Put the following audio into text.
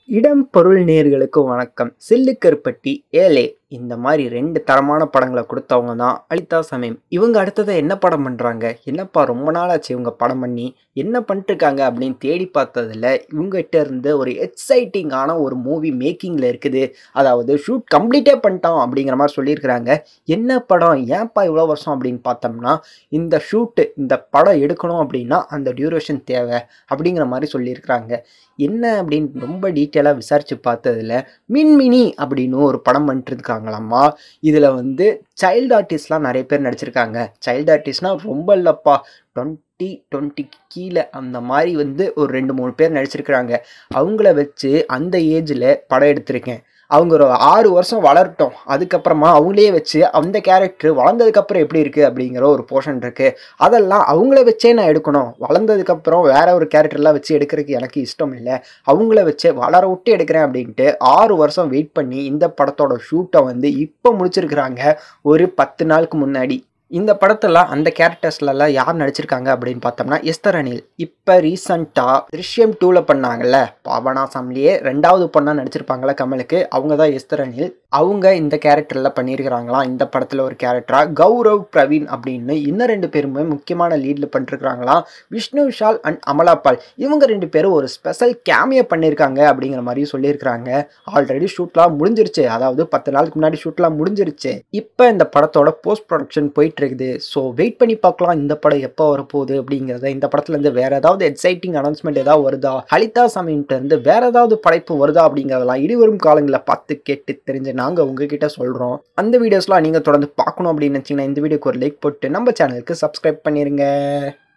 இடம் பொருள் நேர்களுக்கு வணக்கம் சில்லுக்கருப்பட்டி ஏலே இந்த மாதிரி ரெண்டு தரமான படங்களை கொடுத்தவங்க தான் அலிதா சமீம் இவங்க அடுத்ததை என்ன படம் பண்ணுறாங்க என்னப்பா ரொம்ப நாளாச்சு இவங்க படம் பண்ணி என்ன பண்ணிட்டுருக்காங்க அப்படின்னு தேடி பார்த்ததில் இவங்ககிட்ட இருந்து ஒரு எக்ஸைட்டிங்கான ஒரு மூவி மேக்கிங்கில் இருக்குது அதாவது ஷூட் கம்ப்ளீட்டே பண்ணிட்டோம் அப்படிங்கிற மாதிரி சொல்லியிருக்கிறாங்க என்ன படம் ஏன்ப்பா இவ்வளோ வருஷம் அப்படின்னு பார்த்தோம்னா இந்த ஷூட்டு இந்த படம் எடுக்கணும் அப்படின்னா அந்த டியூரேஷன் தேவை அப்படிங்கிற மாதிரி சொல்லியிருக்கிறாங்க என்ன அப்படின்னு ரொம்ப டீட்டெயிலாக விசாரித்து பார்த்ததுல மின்மினி அப்படின்னு ஒரு படம் பண்ணிட்டு இருக்காங்களாம்மா இதில் வந்து சைல்டு ஆர்டிஸ்ட்லாம் நிறைய பேர் நடிச்சிருக்காங்க சைல்டு ஆர்டிஸ்ட்னால் ரொம்ப இல்லைப்பா டுவெண்ட்டி டுவெண்ட்டிக்கு கீழே அந்த மாதிரி வந்து ஒரு ரெண்டு மூணு பேர் நடிச்சிருக்கிறாங்க அவங்கள வச்சு அந்த ஏஜில் படம் எடுத்திருக்கேன் அவங்க ஒரு ஆறு வருஷம் வளரட்டும் அதுக்கப்புறமா அவங்களே வச்சு அந்த கேரக்டர் வளர்ந்ததுக்கப்புறம் எப்படி இருக்குது அப்படிங்கிற ஒரு போர்ஷன் இருக்குது அதெல்லாம் அவங்கள வச்சே நான் எடுக்கணும் வளர்ந்ததுக்கப்புறம் வேற ஒரு கேரக்டர்லாம் வச்சு எடுக்கிறதுக்கு எனக்கு இஷ்டம் இல்லை அவங்கள வச்சு வளர விட்டு எடுக்கிறேன் அப்படின்ட்டு ஆறு வருஷம் வெயிட் பண்ணி இந்த படத்தோட ஷூட்டை வந்து இப்போ முடிச்சிருக்கிறாங்க ஒரு பத்து நாளுக்கு முன்னாடி இந்த படத்தில் அந்த கேரக்டர்ஸ்லலாம் யார் நடிச்சிருக்காங்க அப்படின்னு பார்த்தோம்னா எஸ்தர் அனில் இப்போ ரீசண்டாக திருஷ்யம் டூவில் பண்ணாங்கல்ல பாபனாசாம்லேயே ரெண்டாவது பொண்ணாக நடிச்சிருப்பாங்கல்ல கமலுக்கு அவங்க தான் எஸ்தர் அனில் அவங்க இந்த கேரக்டரில் பண்ணியிருக்கிறாங்களாம் இந்த படத்தில் ஒரு கேரக்டராக கௌரவ் பிரவீன் அப்படின்னு இன்னும் ரெண்டு பேருமே முக்கியமான லீடில் பண்ணிருக்கிறாங்களாம் விஷ்ணு விஷால் அண்ட் அமலாபால் இவங்க ரெண்டு பேரும் ஒரு ஸ்பெஷல் கேமியை பண்ணியிருக்காங்க அப்படிங்கிற மாதிரி சொல்லியிருக்கிறாங்க ஆல்ரெடி ஷூட்லாம் முடிஞ்சிருச்சு அதாவது பத்து நாளுக்கு முன்னாடி ஷூட்லாம் முடிஞ்சிருச்சு இப்போ இந்த படத்தோட போஸ்ட் ப்ரொடக்ஷன் போயிட்டு இருக்குது ஸோ வெயிட் பண்ணி பார்க்கலாம் இந்த படம் எப்போ வரப்போகுது அப்படிங்கிறத இந்த படத்துலேருந்து வேற ஏதாவது எக்ஸைட்டிங் அனௌன்ஸ்மெண்ட் ஏதாவது வருதா ஹலிதா சமீன்ட்டு இருந்து வேற ஏதாவது படைப்பு வருதா அப்படிங்கிறதெல்லாம் இனிவரும் காலங்களில் பார்த்து கேட்டு தெரிஞ்சு நாங்கள் உங்ககிட்ட சொல்கிறோம் அந்த வீடியோஸ்லாம் நீங்கள் தொடர்ந்து பார்க்கணும் அப்படின்னு நினச்சிங்கன்னா இந்த வீடியோக்கு ஒரு லைக் போட்டு நம்ம சேனலுக்கு சப்ஸ்கிரைப் பண்ணிடுங்க